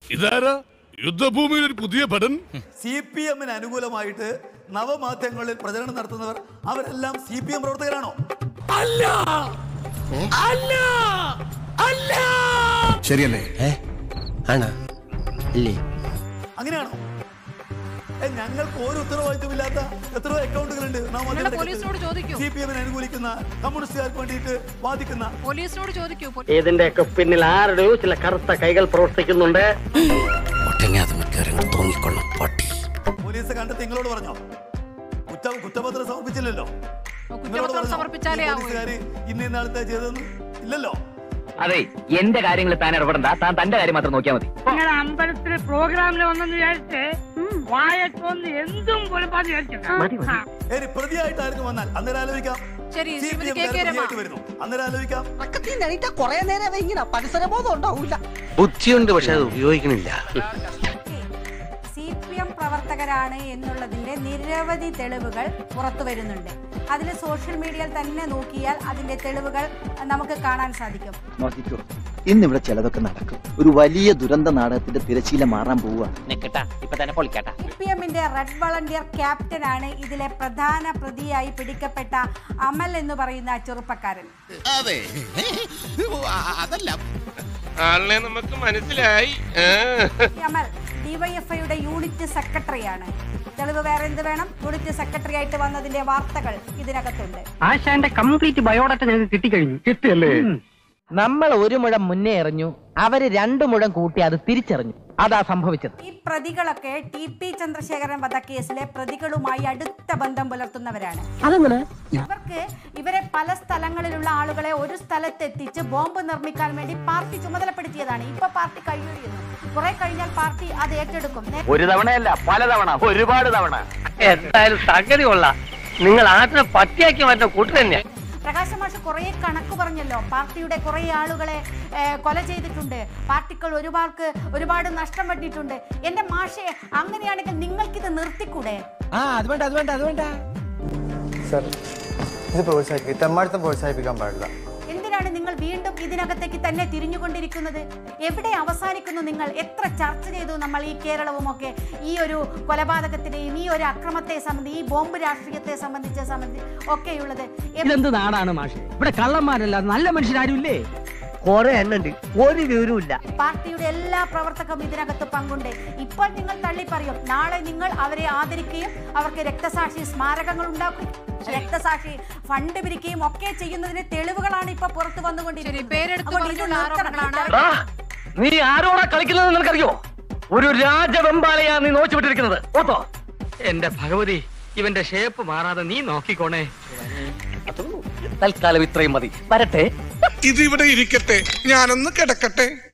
ഇതാരാ യുദ്ധഭൂമിയിൽ ഒരു പുതിയ ഭടൻ സി പി എമ്മിന് അനുകൂലമായിട്ട് നവമാധ്യമങ്ങളിൽ പ്രചരണം നടത്തുന്നവർ അവരെല്ലാം സി പി എം പ്രവർത്തകരാണോ അല്ല അല്ല അല്ല ശരിയല്ലേ ആണോ ഇല്ലേ അങ്ങനെയാണോ ഏ, ഞങ്ങൾക്ക് ഒരു ഉത്തരവാദിത്വമില്ലാത്ത എത്രയോ അക്കൗണ്ടുകളുണ്ട് നിങ്ങളുടെ പോലീസിനോട് ചോദിക്കൂ. സി പി എമ്മിന് അനുകൂലിക്കുന്ന കമ്മ്യൂണിസ്റ്റുകാർക്ക് വേണ്ടിയിട്ട് വാദിക്കുന്ന പോലീസിനോട് ചോദിക്കൂ പോ- ഇതിന്റെയൊക്കെ പിന്നിൽ ആരുടെയോ ചില കറുത്ത കൈകൾ പ്രവർത്തിക്കുന്നുണ്ട് ഒട്ടങ്ങാതെ മിക്കവാറും തോന്നിക്കൊള്ളും പട്ടി പോലീസ് കണ്ടെത്തി നിങ്ങളോട് പറഞ്ഞോ കുറ്റ കുറ്റപത്രം സമർപ്പിച്ചില്ലല്ലോ നിങ്ങളോട് കുറ്റപത്രം പറഞ്ഞോ? സമർപ്പിച്ചാലേ ഈ ആവൂ പോലീസുകാര് ഇന്ന ഇന്ന ആളത്തെ ചെയ്തെന്ന് ഇല്ലല്ലോ അതെ എന്റെ കാര്യങ്ങൾ താൻ ഇടപെടണ്ട താൻ തന്റെ കാര്യം മാത്രം നോക്കിയാൽ മതി നിങ്ങളുടെ അമ്പലത്തില് പ്രോഗ്രാമിൽ വന്നെന്ന് വിചാരിച്ച് വായക്കൊന്ന് എന്തും പൊളിപ്പാന്ന് വിചാരിച്ചില്ല ഏനി പ്രതിയായിട്ട് ആയിരുന്നു വന്നാൽ അന്നേരം ആലോചിക്കാം ശരി, C P Srimathi M K. K. Rama. പ്രതിയായിട്ട് വരുന്നു അന്നേരം ആലോചിക്കാം കൊറേ നേരം ഇങ്ങനെ പരിസരബോധം ഉണ്ടാവൂല ബുദ്ധിയുണ്ട് പക്ഷെ അത് ഉപയോഗിക്കണില്ല സി പി എം പ്രവർത്തകരാണ് എന്നുള്ളതിന്റെ നിരവധി തെളിവുകൾ പുറത്തു വരുന്നുണ്ട് അതിൽ സോഷ്യൽ മീഡിയയിൽ തന്നെ നോക്കിയാൽ അതിന്റെ തെളിവുകൾ നമുക്ക് കാണാൻ സാധിക്കും നോക്കിക്കോ ഇന്നിവിടെ ചിലതൊക്കെ നടക്കും ഒരു വലിയ ദുരന്ത നാടകത്തിന്റെ തിരശീല മാറാൻ പോവുക നിക്കട്ടാ ഇപ്പൊ തന്നെ പൊളിക്കട്ടാ സി പി എമ്മിന്റെ റെഡ് വളണ്ടിയർ ക്യാപ്റ്റനാണ് ഇതിലെ പ്രധാന പ്രതിയായി പിടിക്കപ്പെട്ട അമൽ എന്ന് പറയുന്ന ചെറുപ്പക്കാരൻ അതെ അതല്ല ആളിനെ നമുക്ക് മനസ്സിലായി ഈ അമൽ ഡിവൈഎഫ്ഐയുടെ യൂണിറ്റ് സെക്രട്ടറിയാണ് തെളിവ് വേറെ എന്ത് വേണം യൂണിറ്റ് സെക്രട്ടറി ആയിട്ട് വന്നതിന്റെ വാർത്തകൾ ഇതിനകത്തുണ്ട് ആശാന്റെ കംപ്ലീറ്റ് ബയോഡാറ്റ ഞങ്ങൾക്ക് കിട്ടിക്കഴിഞ്ഞു കിട്ടിയല്ലേ നമ്മൾ ഒരു മുഴം മുന്നേ എറിഞ്ഞു അവര് രണ്ടു മുഴം കൂട്ടി അത് തിരിച്ചറിഞ്ഞു അതാ സംഭവിച്ചത് ഈ പ്രതികളൊക്കെ ടി പി ചന്ദ്രശേഖരൻ വധക്കേസിലെ പ്രതികളുമായി അടുത്ത ബന്ധം പുലർത്തുന്നവരാണ് അതെങ്ങനെ ഇവർക്ക് ഇവരെ പല സ്ഥലങ്ങളിലുള്ള ആളുകളെ ഒരു സ്ഥലത്തെത്തിച്ച് ബോംബ് നിർമ്മിക്കാൻ വേണ്ടി പാർട്ടി ചുമതലപ്പെടുത്തിയതാണ് ഇപ്പൊ പാർട്ടി കൈയൊഴിയുന്നു കുറെ കഴിഞ്ഞാൽ പാർട്ടി അത് ഏറ്റെടുക്കും നേ- ഒരു തവണയല്ല പല തവണ ഒരുപാട് തവണ എന്തായാലും സംഗതി കൊള്ളാം നിങ്ങൾ ആദ്യം പട്ടിയാക്കി മാറ്റുന്ന കൂട്ടു തന്നെ പ്രകാശ മാഷ് കുറെ കണക്ക് പറഞ്ഞല്ലോ പാർട്ടിയുടെ കുറെ ആളുകളെ ഏ, കൊല ചെയ്തിട്ടുണ്ട് പാർട്ടികൾ ഒരുപാട് ഒരുപാട് നഷ്ടം പറ്റിയിട്ടുണ്ട് എന്റെ മാഷെ അങ്ങനെയാണെങ്കിൽ നിങ്ങൾക്കിത് നിർത്തിക്കൂടെ ആ അത് വേണ്ട അത് വേണ്ട അത് വേണ്ട സർ ഇത് പ്രോത്സാഹിപ്പിക്കും തെമ്മാടുത്തം പ്രോത്സാഹിപ്പിക്കാൻ പാടില്ല എന്തിനാണ് നിങ്ങൾ വീണ്ടും ഇതിനകത്തേക്ക് തന്നെ തിരിഞ്ഞുകൊണ്ടിരിക്കുന്നത് എവിടെ അവസാനിക്കുന്നു നിങ്ങൾ എത്ര ചർച്ച ചെയ്തു നമ്മൾ ഈ കേരളവുമൊക്കെ ഈ ഒരു കൊലപാതകത്തിനെയും ഈ ഒരു അക്രമത്തെ സംബന്ധിച്ച് ഈ ബോംബ് രാഷ്ട്രീയത്തെ സംബന്ധിച്ച സംബന്ധി ഒക്കെയുള്ളത് എ- ഇതെന്ത് നാടാണ് മാഷെ ഇവിടെ കള്ളന്മാരല്ല നല്ല മനുഷ്യരാരും ഇല്ലേ കൊറേ എണ്ണുണ്ട് ഒരു വിവരമില്ല പാർട്ടിയുടെ എല്ലാ പ്രവർത്തകരും ഇതിനകത്ത് പങ്കുണ്ട് ഇപ്പോൾ നിങ്ങൾ തള്ളി പറയും നാളെ നിങ്ങൾ അവരെ ആദരിക്കുകയും അവർക്ക് രക്തസാക്ഷി സ്മാരകങ്ങൾ ഉണ്ടാക്കുകയും രക്തസാക്ഷി ഫണ്ട് പിരിക്കുകയും ഒക്കെ ചെയ്യുന്നതിന് തെളിവുകളാണ് ഇപ്പൊ പുറത്തു ശരി വന്നുകൊണ്ടിരിക്കുന്നത് പേരെടുത്ത് അപ്പോൾ ഇത് പറഞ്ഞുള്ള നിർത്തണം. ആരോപണങ്ങളാണ് നീ ആരോടാ കളിക്കുന്നത് നിനക്കറിയോ ഒരു രാജവെമ്പാലയാ നീ നോച്ചു വിട്ടിരിക്കുന്നത് ഓത്തോ എന്റെ ഭഗവതി ഇവന്റെ ഷേപ്പ് മാറാതെ നീ നോക്കിക്കോണേ തൽക്കാലം ഇത്രയും മതി വരട്ടെ ഇതിവിടെ ഇരിക്കട്ടെ ഞാനൊന്ന് കിടക്കട്ടെ